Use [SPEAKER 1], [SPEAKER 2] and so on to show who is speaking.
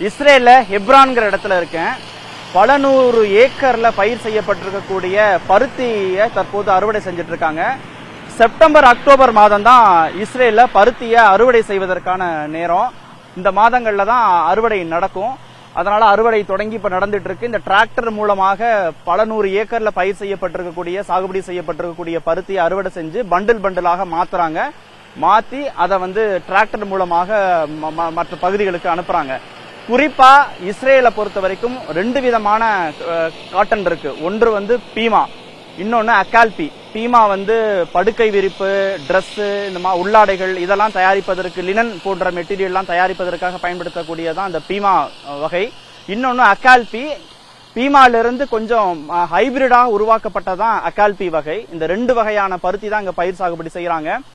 [SPEAKER 1] இஸ்ரேல்ல ஹெப்ரான்ங்கிற இடத்துல இருக்கேன் பல நூறு ஏக்கர்ல பயிர் செய்யப்பட்டிருக்கக்கூடிய பருத்தியை தற்போது அறுவடை செஞ்சுட்டு இருக்காங்க செப்டம்பர் அக்டோபர் மாதம் தான் இஸ்ரேல்ல பருத்தியை அறுவடை செய்வதற்கான நேரம் இந்த மாதங்கள்ல தான் அறுவடை நடக்கும் அதனால அறுவடை தொடங்கி இப்ப நடந்துட்டு இருக்கு இந்த டிராக்டர் மூலமாக பல நூறு ஏக்கர்ல பயிர் செய்யப்பட்டிருக்கக்கூடிய சாகுபடி செய்யப்பட்டிருக்கக்கூடிய பருத்தியை அறுவடை செஞ்சு பண்டில் பண்டிலாக மாத்துறாங்க மாத்தி அதை வந்து டிராக்டர் மூலமாக ம- ம- மற்ற பகுதிகளுக்கு அனுப்புறாங்க குறிப்பா இஸ்ரேலை பொறுத்த வரைக்கும் ரெண்டு விதமான அஹ், காட்டன் இருக்கு ஒன்று வந்து பீமா இன்னொன்னு அக்கால்பி பீமா வந்து படுக்கை விரிப்பு Dress இந்த மாதிரி உள்ளாடைகள் இதெல்லாம் தயாரிப்பதற்கு லினன் போன்ற மெட்டீரியல்லாம் தயாரிப்பதற்காக பயன்படுத்தக்கூடியதான் அந்த பீமா அஹ், வகை இன்னொன்னு அக்கால்பி பீமால இருந்து கொஞ்சம் ஹைபிரிடா உருவாக்கப்பட்டதான் அக்கால்பி வகை இந்த ரெண்டு வகையான பருத்தி தான் இங்க பயிர் சாகுபடி செய்யறாங்க